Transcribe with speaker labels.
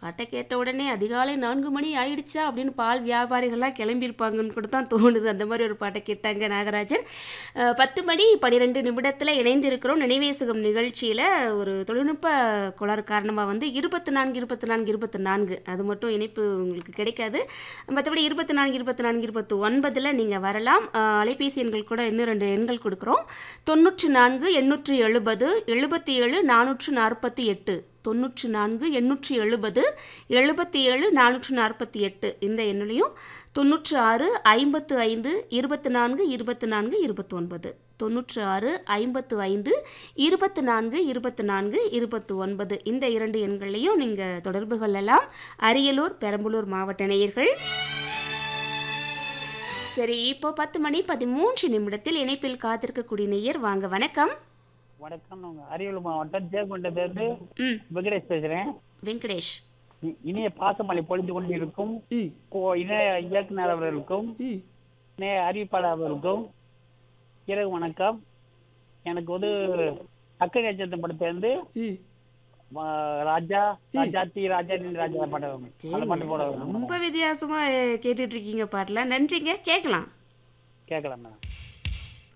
Speaker 1: பாட்டை கேட்ட உடனே அதிகாலை நான்கு மணி ஆயிடுச்சா அப்படின்னு பால் வியாபாரிகள்லாம் கிளம்பியிருப்பாங்கன்னு கூட தான் தோணுது அந்த மாதிரி ஒரு பாட்டை கேட்டாங்க நாகராஜன் அஹ், பத்து மணி பன்னிரெண்டு நிமிடத்தில் இணைந்திருக்கிறோம் நினைவேசுகம் நிகழ்ச்சியில் ஒரு தொழில்நுட்ப கோளாறு காரணமாக வந்து இருபத்தி நான்கு இருபத்தி நான்கு இருபத்தி நான்கு அது மட்டும் இணைப்பு உங்களுக்கு கிடைக்காது மற்றபடி இருபத்தி நான்கு இருபத்தி நான்கு இருபத்தி ஒன்பதில் நீங்கள் வரலாம் அஹ், அலைபேசி எண்கள் கூட இன்னும் ரெண்டு எண்கள் கொடுக்குறோம் தொண்ணூற்று நான்கு எண்ணூற்று எழுபது எழுபத்தி ஏழு நானூற்று நாற்பத்தி எட்டு தொண்ணூற்று நான்கு எண்ணூற்றி எழுபது எழுபத்தி ஏழு நானூற்று நாற்பத்தி எட்டு இந்த எண்ணிலையும் தொண்ணூற்று ஆறு ஐம்பத்து ஐந்து இருபத்தி நான்கு இருபத்தி நான்கு இருபத்தொன்பது தொண்ணூற்று ஆறு ஐம்பத்து ஐந்து இருபத்தி நான்கு இருபத்தி நான்கு இருபத்தி ஒன்பது இந்த இரண்டு எண்களையும் நீங்கள் தொடர்பு கொள்ளலாம் அரியலூர் பெரம்பலூர் மாவட்ட நேயர்கள் சரி இப்போ பத்து மணி பதிமூன்று நிமிடத்தில் இணைப்பில் காத்திருக்கக்கூடிய நேயர் வாங்க வணக்கம்
Speaker 2: வணக்கம் நாங்க அரியலூர் மாவட்டம் ஜெயகொண்டத்திலிருந்து
Speaker 1: ம்
Speaker 2: வெங்கடேஷ் பேசுறேன்
Speaker 1: வெங்கடேஷ்
Speaker 2: இ- இனிய பாசமழை பொழிந்து கொண்டிருக்கும்
Speaker 1: ம்
Speaker 2: கோ- இணைய இயக்குனர் அவர்களுக்கும்
Speaker 1: ம்
Speaker 2: இணைய அறிவிப்பாளர் அவர்களுக்கும் இரவு வணக்கம் எனக்கு வந்து அக்க நட்சத்திரம் படத்திலிருந்து
Speaker 1: ம்
Speaker 2: ஆ, ராஜா ராஜாத்தி ராஜாத்தி ராஜா பாடம் அந்த பாட்டு போட
Speaker 1: ரொம்ப வித்தியாசமாக கேட்டுட்டு இருக்கீங்க பாட்டெலாம் நன்றிங்க கேட்கலாம்
Speaker 2: கேட்கலாம் மேடம்